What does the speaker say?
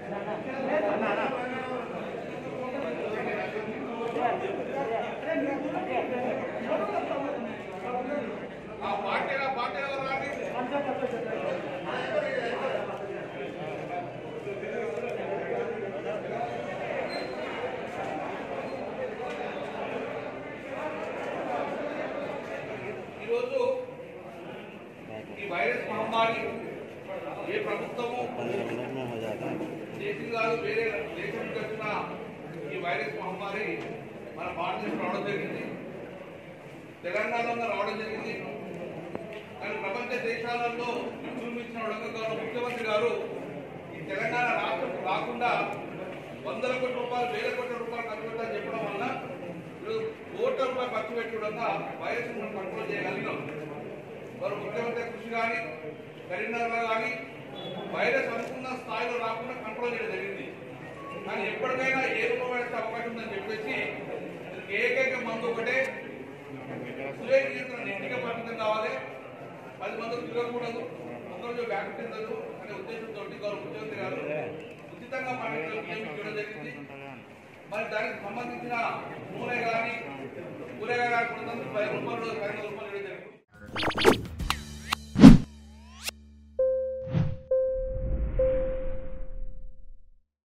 ఆ పార్టీల పార్టీల రాండి ఈరోజు ఈ వైరస్ మహమ్మారి ఏ ప్రభుత్వము पंद्रह मिनट में हो जाता है దేశం కాదు వేరే దేశం నుంచి వచ్చిన ఈ వైరస్ మహమ్మారి మన భారతదేశం రావడం జరిగింది తెలంగాణలో రావడం జరిగింది కానీ ప్రపంచ దేశాలలో విజృంభించిన విధంగా గౌరవ ముఖ్యమంత్రి గారు ఈ తెలంగాణ రాష్ట్రం రాకుండా వందల కోట్ల రూపాయలు వేల కోట్ల రూపాయలు ఖర్చు పెట్టాలని చెప్పడం వల్ల ఈరోజు కోట్ల రూపాయలు ఖర్చు పెట్టి విధంగా వైరస్ మనం కంట్రోల్ చేయగలిగినాం వారు ముఖ్యమంత్రి కృషి కానీ కరీంనగర్లో కానీ వైరస్ అనుకున్న స్థాయిలో రాకుండా కంట్రోల్ చేయడం జరిగింది కానీ ఎప్పటికైనా ఏ రూపమైన అవకాశం ఉందని చెప్పేసి ఏకైక మందు ఒకటే సురేష్ నియంత్రణ నీటిగా పరిమితం కావాలి పది మంది తిరగకూడదు ఒకరోజు వ్యాఖ్య చెందదు అనే ఉద్దేశంతో గౌరవ ముఖ్యమంత్రి గారు ఉచితంగా పండుగలు నియమించడం జరిగింది మరి దానికి సంబంధించిన నూనె కానీ కూరగాయ కానీ పది రూపాయలు పది రూపాయలు ఇవ్వడం జరిగింది